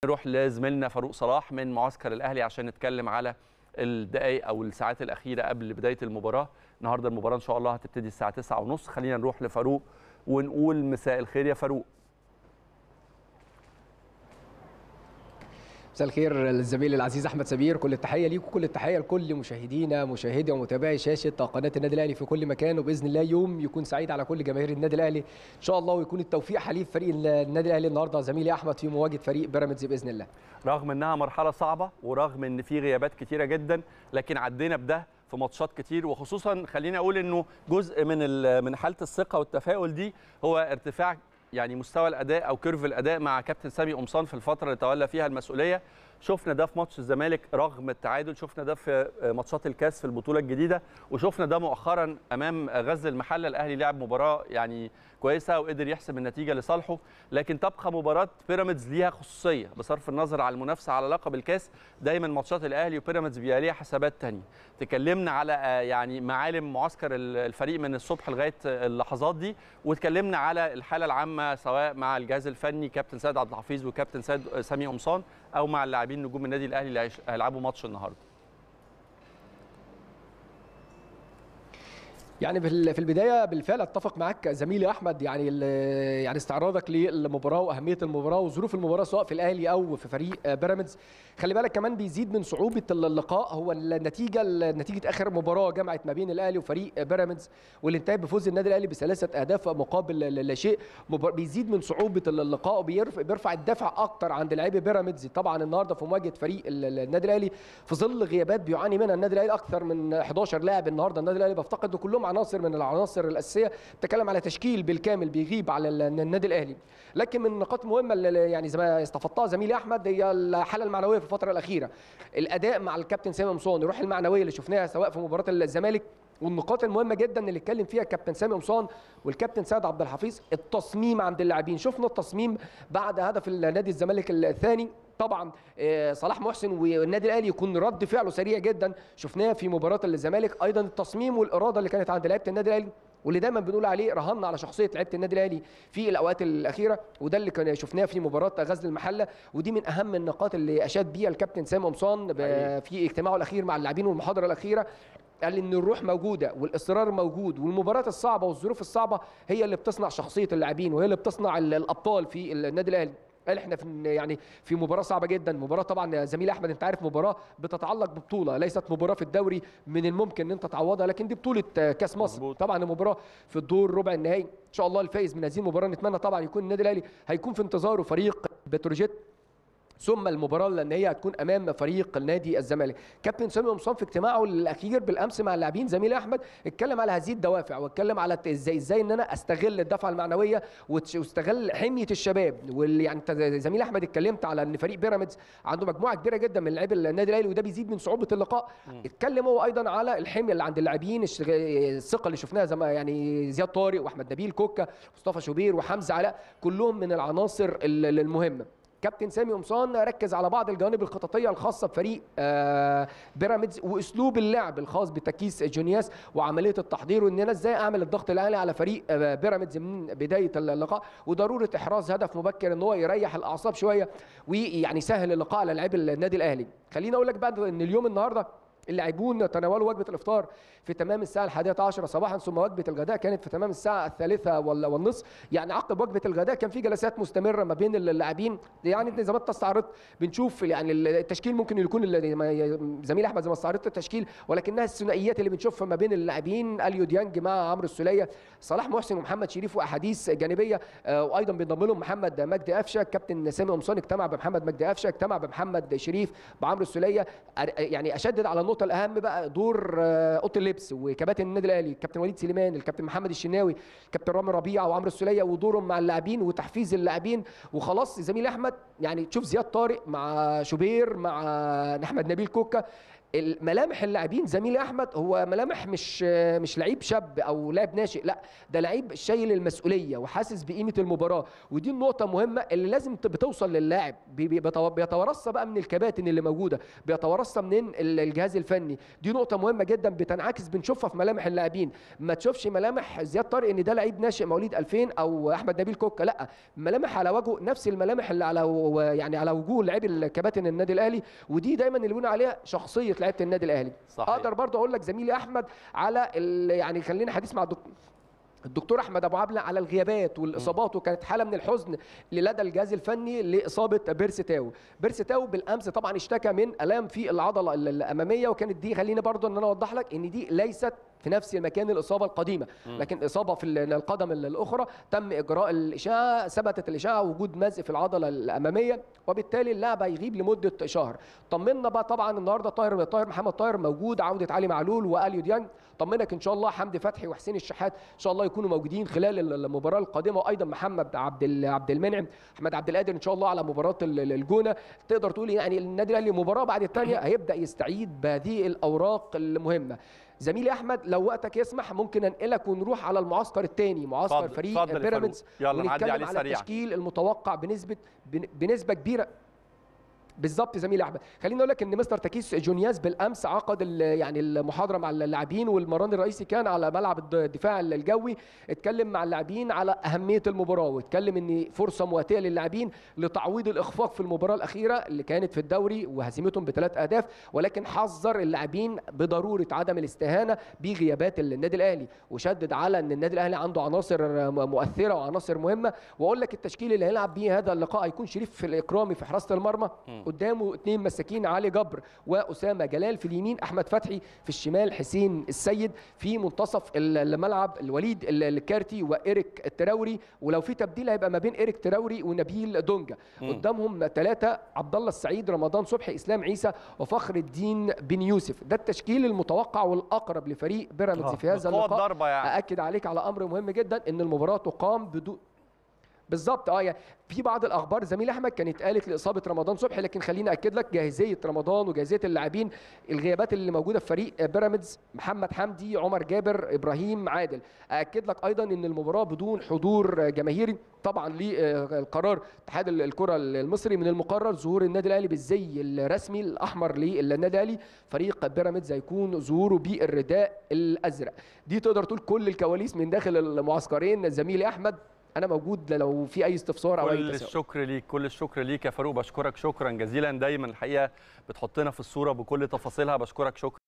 نروح لزميلنا فاروق صلاح من معسكر الاهلي عشان نتكلم على الدقائق او الساعات الاخيره قبل بدايه المباراه النهارده المباراه ان شاء الله هتبتدي الساعه 9:30 خلينا نروح لفاروق ونقول مساء الخير يا فاروق مساء الخير للزميل العزيز احمد سمير كل التحيه ليك وكل التحيه لكل مشاهدينا مشاهدي ومتابعي شاشه قناه النادي الاهلي في كل مكان وباذن الله يوم يكون سعيد على كل جماهير النادي الاهلي ان شاء الله ويكون التوفيق حليف فريق النادي الاهلي النهارده زميلي احمد في مواجهه فريق بيراميدز باذن الله رغم انها مرحله صعبه ورغم ان في غيابات كتيره جدا لكن عدينا بده في ماتشات كتير وخصوصا خليني اقول انه جزء من من حاله الثقه والتفاؤل دي هو ارتفاع يعني مستوى الاداء او كيرف الاداء مع كابتن سامي قمصان في الفتره اللي تولى فيها المسؤوليه شفنا ده في ماتش الزمالك رغم التعادل شفنا ده في ماتشات الكاس في البطوله الجديده وشفنا ده مؤخرا امام غزل المحله الاهلي لعب مباراه يعني كويسه وقدر يحسم النتيجه لصالحه لكن تبقى مباراه بيراميدز ليها خصوصيه بصرف النظر على المنافسه على لقب الكاس دايما ماتشات الاهلي وبيراميدز بيبقى ليها حسابات ثانيه تكلمنا على يعني معالم معسكر الفريق من الصبح لغايه اللحظات دي وتكلمنا على الحاله العامه سواء مع الجهاز الفني كابتن سيد عبد الحفيظ وكابتن سيد سامي قمصان او مع اللاعبين نجوم النادي الاهلي اللي هيلعبوا ماتش النهارده يعني في البدايه بالفعل اتفق معاك زميلي احمد يعني يعني استعراضك للمباراه واهميه المباراه وظروف المباراه سواء في الاهلي او في فريق بيراميدز خلي بالك كمان بيزيد من صعوبه اللقاء هو النتيجه نتيجه اخر مباراه جمعت ما بين الاهلي وفريق بيراميدز واللي انتهت بفوز النادي الاهلي بثلاثه اهداف مقابل لا شيء بيزيد من صعوبه اللقاء وبيرفع الدفع اكتر عند لاعبي بيراميدز طبعا النهارده في مواجهه فريق النادي الاهلي في ظل غيابات بيعاني منها النادي الاهلي اكثر من 11 لاعب النهارده النادي الاهلي بفتقد كلهم عناصر من العناصر الاساسيه بتكلم على تشكيل بالكامل بيغيب على النادي الاهلي لكن من النقاط المهمه اللي يعني زي ما استفدتها زميلي احمد هي الحاله المعنويه في الفتره الاخيره الاداء مع الكابتن سامي قمصان الروح المعنويه اللي شفناها سواء في مباراه الزمالك والنقاط المهمه جدا اللي اتكلم فيها الكابتن سامي قمصان والكابتن سيد عبد الحفيظ التصميم عند اللاعبين شفنا التصميم بعد هدف النادي الزمالك الثاني طبعا صلاح محسن والنادي الاهلي يكون رد فعله سريع جدا شفناه في مباراه الزمالك ايضا التصميم والاراده اللي كانت عند لعيبه النادي الاهلي واللي دايما بنقول عليه رهنا على شخصيه لعيبه النادي الاهلي في الاوقات الاخيره وده اللي كنا شفناه في مباراه غزل المحله ودي من اهم النقاط اللي اشاد بيها الكابتن سامي قمصان في اجتماعه الاخير مع اللاعبين والمحاضره الاخيره قال ان الروح موجوده والاصرار موجود والمباراه الصعبه والظروف الصعبه هي اللي بتصنع شخصيه اللاعبين وهي اللي بتصنع الابطال في النادي الاهلي قال احنا في يعني في مباراه صعبه جدا مباراه طبعا زميلي احمد انت عارف مباراه بتتعلق ببطوله ليست مباراه في الدوري من الممكن ان انت تعوضها لكن دي بطوله كاس مصر مزبوط. طبعا المباراه في الدور ربع النهائي ان شاء الله الفائز من هذه المباراه نتمنى طبعا يكون النادي الاهلي هيكون في انتظاره فريق بتروجيت ثم المباراه لان هي هتكون امام فريق نادي الزمالك كابتن سامي قمصان في اجتماعه الاخير بالامس مع اللاعبين زميلي احمد اتكلم على هذه الدوافع واتكلم على ازاي ازاي ان انا استغل الدفعه المعنويه واستغل حميه الشباب واللي يعني زميلي احمد اتكلمت على ان فريق بيراميدز عنده مجموعه كبيره جدا من لاعبي النادي الاهلي وده بيزيد من صعوبه اللقاء اتكلم هو ايضا على الحميه اللي عند اللاعبين الثقه اللي شفناها زي ما يعني زياد طارق واحمد نبيل كوكا مصطفى شوبير وحمزه علاء كلهم من العناصر المهمه كابتن سامي قمصان ركز على بعض الجوانب الخططيه الخاصه بفريق بيراميدز واسلوب اللعب الخاص بتكيس جونياس وعمليه التحضير وان انا ازاي اعمل الضغط الاعلى على فريق بيراميدز من بدايه اللقاء وضروره احراز هدف مبكر ان هو يريح الاعصاب شويه ويعني يسهل اللقاء على لاعبي النادي الاهلي خليني اقول لك بقى ان اليوم النهارده اللاعبون تناولوا وجبه الافطار في تمام الساعه الحادية عشرة صباحا ثم وجبه الغداء كانت في تمام الساعه الثالثه والنصف يعني عقب وجبه الغداء كان في جلسات مستمره ما بين اللاعبين يعني زي ما انت استعرضت بنشوف يعني التشكيل ممكن يكون زميل احمد زي ما استعرضت التشكيل ولكنها الثنائيات اللي بنشوفها ما بين اللاعبين اليو ديانج مع عمرو السوليه صلاح محسن ومحمد شريف واحاديث جانبيه وايضا بينضم لهم محمد مجدي قفشه كابتن سامي قمصان اجتمع بمحمد مجدي قفشه اجتمع بمحمد شريف بعمرو السوليه يعني اشدد على النقطه الاهم بقى دور اوضه اللبس وكباتن النادي الاهلي الكابتن وليد سليمان الكابتن محمد الشناوي الكابتن رامي ربيعه وعمرو السوليه ودورهم مع اللاعبين وتحفيز اللاعبين وخلاص زميلي احمد يعني تشوف زياد طارق مع شوبير مع احمد نبيل كوكا الملامح اللاعبين زميلي احمد هو ملامح مش مش لعيب شاب او لاعب ناشئ لا ده لعيب شايل المسؤوليه وحاسس بقيمه المباراه ودي النقطه المهمه اللي لازم ت- بتوصل للاعب بي- بي- بيتو- بيتورثها بقى من الكباتن اللي موجوده بيتورثها من ال- الجهاز الفني دي نقطه مهمه جدا بتنعكس بنشوفها في ملامح اللاعبين ما تشوفش ملامح زياد طارق ان ده لعيب ناشئ مواليد 2000 او احمد نبيل كوكا لا ملامح على وجهه نفس الملامح اللي على و- يعني على وجوه لاعبي الكباتن النادي الاهلي ودي دايما اللي بيقولوا عليها شخصيه لعيبه النادي الاهلي صحيح. اقدر برضه اقول لك زميلي احمد على ال- يعني خلينا حديث مع الدكتور الدكتور احمد ابو عبله على الغيابات والاصابات وكانت حاله من الحزن لدى الجهاز الفني لاصابه بيرسي تاو بيرسي تاو بالامس طبعا اشتكى من الام في العضله ال- الاماميه وكانت دي خليني برضو ان انا اوضح لك ان دي ليست في نفس المكان الاصابه القديمه لكن اصابه في ال- القدم ال- الاخرى تم اجراء الاشعه ثبتت الاشعه وجود مزق في العضله الاماميه وبالتالي اللاعب هيغيب لمده شهر طمنا بقى طبعا النهارده طاهر طاهر محمد طاهر موجود عوده علي معلول واليو ديانج طمنك ان شاء الله حمدي فتحي وحسين الشحات ان شاء الله يكونوا موجودين خلال ال- المباراه القادمه وايضا محمد عبد ال- عبد المنعم احمد عبد القادر ان شاء الله على مباراه ال- ال- الجونه تقدر تقول يعني النادي الاهلي مباراه بعد الثانيه هيبدا يستعيد بهذه الاوراق المهمه زميلي احمد لو وقتك يسمح ممكن انقلك ونروح على المعسكر الثاني معسكر اتفضل- فريق اتفضل يا بيراميدز فاروق. يلا نعدي ونتكلم عليه على سريعا. التشكيل المتوقع بنسبه بن- بنسبه كبيره بالظبط زميلي احمد خليني اقول لك ان مستر تاكيس جونياز بالامس عقد ال- يعني المحاضره مع اللاعبين والمران الرئيسي كان على ملعب الد- الدفاع الجوي اتكلم مع اللاعبين على اهميه المباراه واتكلم ان فرصه مواتيه للاعبين لتعويض الاخفاق في المباراه الاخيره اللي كانت في الدوري وهزيمتهم بثلاث اهداف ولكن حذر اللاعبين بضروره عدم الاستهانه بغيابات النادي الاهلي وشدد على ان النادي الاهلي عنده عناصر مؤثره وعناصر مهمه واقول لك التشكيل اللي هيلعب بيه هذا اللقاء هيكون شريف في الاكرامي في حراسه المرمى قدامه اثنين مساكين علي جبر واسامه جلال في اليمين احمد فتحي في الشمال حسين السيد في منتصف الملعب الوليد الكارتي وايريك التراوري ولو في تبديل هيبقى ما بين ايريك تراوري ونبيل دونجا قدامهم ثلاثه عبد الله السعيد رمضان صبحي اسلام عيسى وفخر الدين بن يوسف ده التشكيل المتوقع والاقرب لفريق بيراميدز آه، في هذا بقوة اللقاء الضربة يعني. ااكد عليك على امر مهم جدا ان المباراه تقام بدون بالظبط اه يعني في بعض الاخبار زميل احمد كانت قالت لاصابه رمضان صبحي لكن خليني اكد لك جاهزيه رمضان وجاهزيه اللاعبين الغيابات اللي موجوده في فريق بيراميدز محمد حمدي عمر جابر ابراهيم عادل اكد لك ايضا ان المباراه بدون حضور جماهيري طبعا للقرار اتحاد الكره المصري من المقرر ظهور النادي الاهلي بالزي الرسمي الاحمر للنادي الاهلي فريق بيراميدز هيكون ظهوره بالرداء الازرق دي تقدر تقول كل الكواليس من داخل المعسكرين زميلي احمد انا موجود لو في اي استفسار او اي كل تساؤل الشكر ليك كل الشكر ليك يا فاروق بشكرك شكرا جزيلا دايما الحقيقه بتحطنا في الصوره بكل تفاصيلها بشكرك شكرا